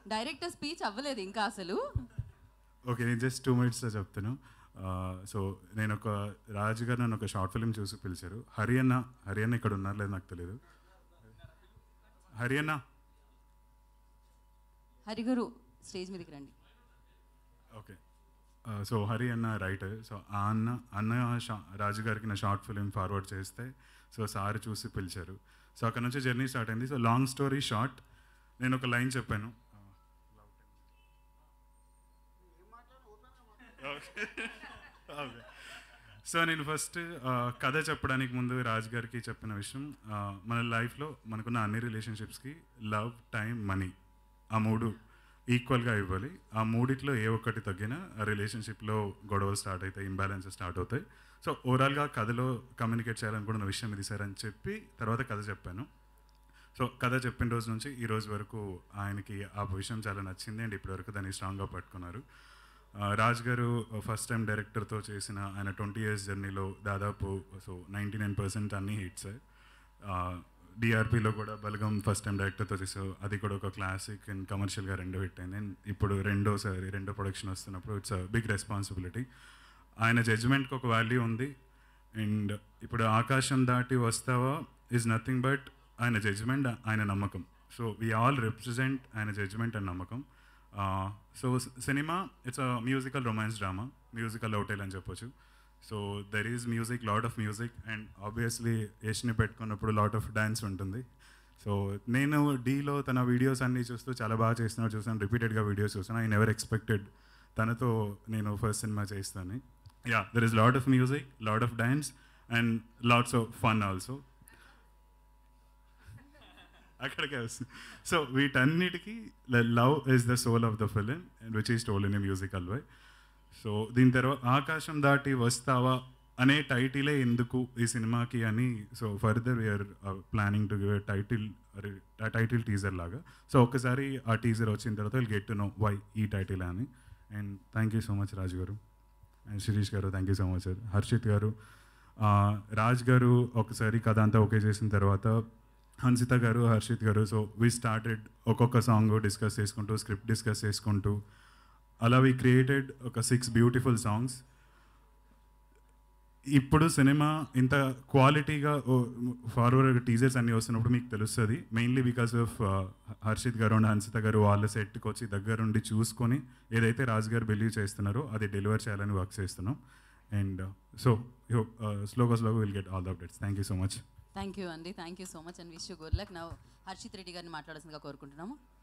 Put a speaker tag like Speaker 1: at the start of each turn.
Speaker 1: director speech అవ్వలేదు ఇంకా అసలు
Speaker 2: ఓకే నేను జస్ట్ టూ మినిట్స్లో చెప్తాను సో నేను ఒక రాజు గారు నన్ను ఒక షార్ట్ ఫిల్మ్ చూసి పిలిచారు హరియన్న హరియన్న ఇక్కడ ఉన్నారు లేదు నాకు తెలియదు హరియన్న
Speaker 1: హరిగురు స్టేజ్ మీదకి రండి
Speaker 2: ఓకే సో హరి అన్న రైటర్ సో ఆ అన్న అన్న షా రాజు గారికి నా షార్ట్ ఫిలిం ఫార్వర్డ్ చేస్తే సో సార్ చూసి పిలిచారు సో అక్కడ నుంచి జర్నీ స్టార్ట్ అయింది సో లాంగ్ స్టోరీ షార్ట్ నేను ఒక లైన్ చెప్పాను ఓకే సో నేను ఫస్ట్ కథ చెప్పడానికి ముందు రాజు గారికి చెప్పిన విషయం ఆ, మన లైఫ్లో మనకున్న అన్ని రిలేషన్షిప్స్కి లవ్ టైం మనీ ఆ మూడు ఈక్వల్గా ఇవ్వాలి ఆ మూడిట్లో ఏ ఒక్కటి తగ్గినా ఆ రిలేషన్షిప్లో గొడవలు స్టార్ట్ అవుతాయి ఇంబ్యాలెన్సెస్ స్టార్ట్ అవుతాయి సో ఓవరాల్గా కథలో కమ్యూనికేట్ చేయాలనుకున్న విషయం ఇది సార్ అని చెప్పి తర్వాత కథ చెప్పాను సో కథ చెప్పిన రోజు నుంచి ఈ రోజు వరకు ఆయనకి ఆ విషయం చాలా నచ్చింది అండ్ ఇప్పటి వరకు దాన్ని స్ట్రాంగ్గా పట్టుకున్నారు ఆ, రాజ్ గారు ఫస్ట్ టైం డైరెక్టర్తో చేసిన ఆయన ట్వంటీ ఇయర్స్ జర్నీలో దాదాపు సో నైంటీ నైన్ పర్సెంట్ అన్ని హిట్స్ డిఆర్పిలో కూడా బలగం ఫస్ట్ టైం డైరెక్టర్తో చేసావు అది కూడా ఒక క్లాసిక్ అండ్ కమర్షియల్గా రెండో హిట్ అయింది అండ్ ఇప్పుడు రెండోసారి రెండో ప్రొడక్షన్ వస్తున్నప్పుడు ఇట్స్ అ బిగ్ రెస్పాన్సిబిలిటీ ఆయన జడ్జ్మెంట్కి ఒక వాల్యూ ఉంది అండ్ ఇప్పుడు Aakasam Daati Vasthava is nothing but ఆయన జడ్జ్మెంట్ ఆయన నమ్మకం సో వీ ఆల్ రిప్రజెంట్ ఆయన జడ్జ్మెంట్ అండ్ నమ్మకం so cinema it's a musical romance drama musical hotel అని చెప్పొచ్చు so there is music lot of music and obviously యష్ని పెట్టుకున్నప్పుడు లాట్ ఆఫ్ డ్యాన్స్ ఉంటుంది సో నేను డీలో తన వీడియోస్ అన్నీ చూస్తూ చాలా బాగా చేస్తున్నాడు చూసాను రిపీటెడ్గా వీడియోస్ చూసాను ఐ నెవర్ ఎక్స్పెక్టెడ్ తనతో నేను ఫస్ట్ సినిమా చేస్తాను yeah there is lot of music lot of dance and lots of fun also అక్కడికే వస్తుంది సో వీటన్నిటికీ love is the soul of the film and which is told in musical why so దీని తర్వాత ఆకాశం దాటి వస్తావా అనే టైటిలే ఎందుకు ఈ సినిమాకి అని so further we are planning to give title title teaser లాగా సో ఒక్కసారి ఆ టీజర్ వచ్చిన తర్వాత will get to know why ఈ టైటిల్ అని and thank you so much Raju garu and Shirish garu thank you so much sir Harshit garu ఆ, రాజ్ గారు ఒకసారి కథ అంతా ఓకే చేసిన తర్వాత Hansitha garu Harshit garu so we started ఒక్కొక్క సాంగ్ డిస్కస్ చేసుకుంటూ స్క్రిప్ట్ డిస్కస్ చేసుకుంటూ అలా వీ క్రియేటెడ్ ఒక సిక్స్ బ్యూటిఫుల్ సాంగ్స్ ఇప్పుడు సినిమా ఇంత క్వాలిటీగా ఫార్వర్డ్ టీజర్స్ అన్నీ వస్తున్నప్పుడు మీకు తెలుస్తుంది మెయిన్లీ బికాస్ ఆఫ్ హర్షిత్ గారు అండ్ హన్సిత గారు వాళ్ళ సెట్కి వచ్చి దగ్గరుండి చూసుకొని ఏదైతే రాజు గారు బిలీవ్ చేస్తున్నారో అది డెలివర్ చేయాలని వర్క్ చేస్తున్నాం అండ్ సో స్లోగా స్లోగా will get all the updates thank you so much
Speaker 1: thank you అండి thank you so much and wish you good luck నా హర్షిత్ రెడ్డి గారిని మాట్లాడాల్సిందిగా కోరుకుంటున్నాము